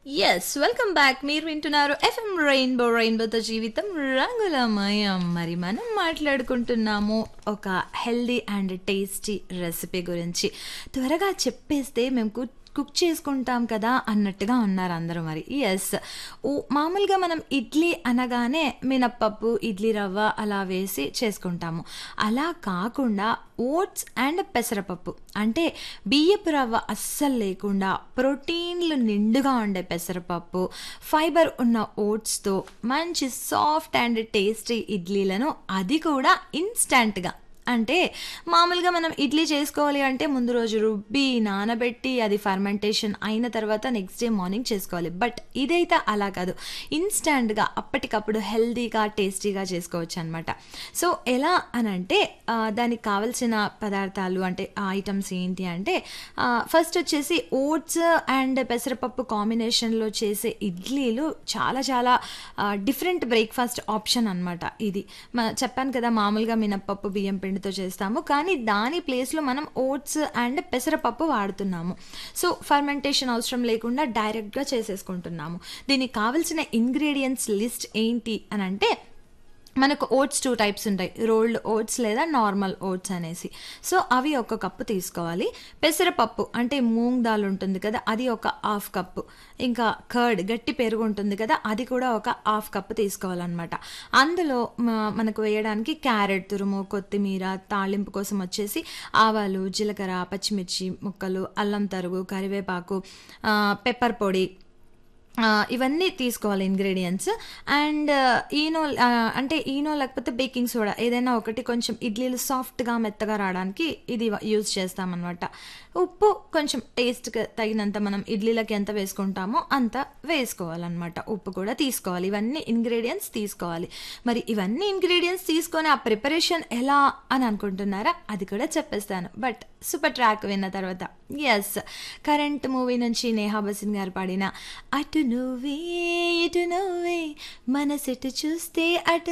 yes welcome back మీరు వింటున్నారు FM rainbow రెయిన్బోతో జీవితం రంగులమయం మరి మనం మాట్లాడుకుంటున్నాము ఒక హెల్దీ అండ్ టేస్టీ రెసిపీ గురించి త్వరగా చెప్పేస్తే మేము కు- కుక్ చేసుకుంటాం కదా అన్నట్టుగా ఉన్నారు అందరూ మరి ఎస్ మామూలుగా మనం ఇడ్లీ అనగానే మినప్పప్పు ఇడ్లీ రవ్వ అలా వేసి చేసుకుంటాము అలా కాకుండా ఓట్స్ అండ్ పెసరపప్పు అంటే బియ్యపు రవ్వ అస్సలు లేకుండా ప్రోటీన్లు నిండుగా ఉండే పెసరపప్పు ఫైబర్ ఉన్న ఓట్స్తో మంచి సాఫ్ట్ అండ్ టేస్టీ ఇడ్లీలను అది కూడా ఇన్స్టంట్గా అంటే మామూలుగా మనం ఇడ్లీ చేసుకోవాలి అంటే ముందు రోజు రుబ్బి నానబెట్టి అది ఫర్మెంటేషన్ అయిన తర్వాత నెక్స్ట్ డే మార్నింగ్ చేసుకోవాలి బట్ ఇదైతే అలా కాదు ఇన్స్టంట్గా అప్పటికప్పుడు హెల్తీగా టేస్టీగా చేసుకోవచ్చు అనమాట సో ఎలా అని అంటే ఆ, దానికి కావలసిన పదార్థాలు అంటే ఆ ఐటమ్స్ ఏంటి అంటే ఫస్ట్ వచ్చేసి ఓట్స్ అండ్ పెసరపప్పు కాంబినేషన్లో చేసే ఇడ్లీలు చాలా చాలా డిఫరెంట్ బ్రేక్ఫాస్ట్ ఆప్షన్ అనమాట ఇది మ- చెప్పాను కదా మామూలుగా మినప్పప్పు బియ్యం పిండితో చేస్తాము కానీ దాని ప్లేస్లో మనం ఓట్స్ అండ్ పెసరపప్పు వాడుతున్నాము సో ఫర్మెంటేషన్ అవసరం లేకుండా డైరెక్ట్గా చేసేసుకుంటున్నాము దీనికి కావాల్సిన ఇంగ్రీడియంట్స్ లిస్ట్ ఏంటి అని అంటే మనకు ఓట్స్ టూ టైప్స్ ఉంటాయి రోల్డ్ ఓట్స్ లేదా నార్మల్ ఓట్స్ అనేసి సో అవి ఒక కప్పు తీసుకోవాలి పెసరపప్పు అంటే మూంగ్ దాల్ ఉంటుంది కదా అది ఒక హాఫ్ కప్పు ఇంకా కర్డ్ గట్టి పెరుగు ఉంటుంది కదా అది కూడా ఒక హాఫ్ కప్పు తీసుకోవాలన్నమాట అందులో మ- మనకు వేయడానికి క్యారెట్ తురుము కొత్తిమీర తాళింపు కోసం వచ్చేసి ఆవాలు జీలకర్ర పచ్చిమిర్చి ముక్కలు అల్లం తరుగు కరివేపాకు ఆ, పెప్పర్ పొడి ఆ, ఇవన్నీ తీసుకోవాలి ఇంగ్రీడియంట్స్ అండ్ ఈనో ఆ, అంటే ఈనో లేకపోతే బేకింగ్ సోడా ఏదైనా ఒకటి కొంచెం ఇడ్లీలు సాఫ్ట్గా మెత్తగా రావడానికి ఇది యూజ్ చేస్తామన్నమాట ఉప్పు కొంచెం టేస్ట్కి తగినంత మనం ఇడ్లీలకి ఎంత వేసుకుంటామో అంత వేసుకోవాలన్నమాట ఉప్పు కూడా తీసుకోవాలి ఇవన్నీ ఇంగ్రీడియంట్స్ తీసుకోవాలి మరి ఇవన్నీ ఇంగ్రీడియంట్స్ తీసుకొని ఆ ప్రిపరేషన్ ఎలా అని అనుకుంటున్నారా అది కూడా చెప్పేస్తాను బట్ సూపర్ ట్రాక్ విన్న తర్వాత ఎస్ కరెంట్ మూవీ నుంచి నేహా బసిన్ గారు పాడిన అటు నువ్వే ఇటు నువ్వే మనసెటు చూస్తే అటు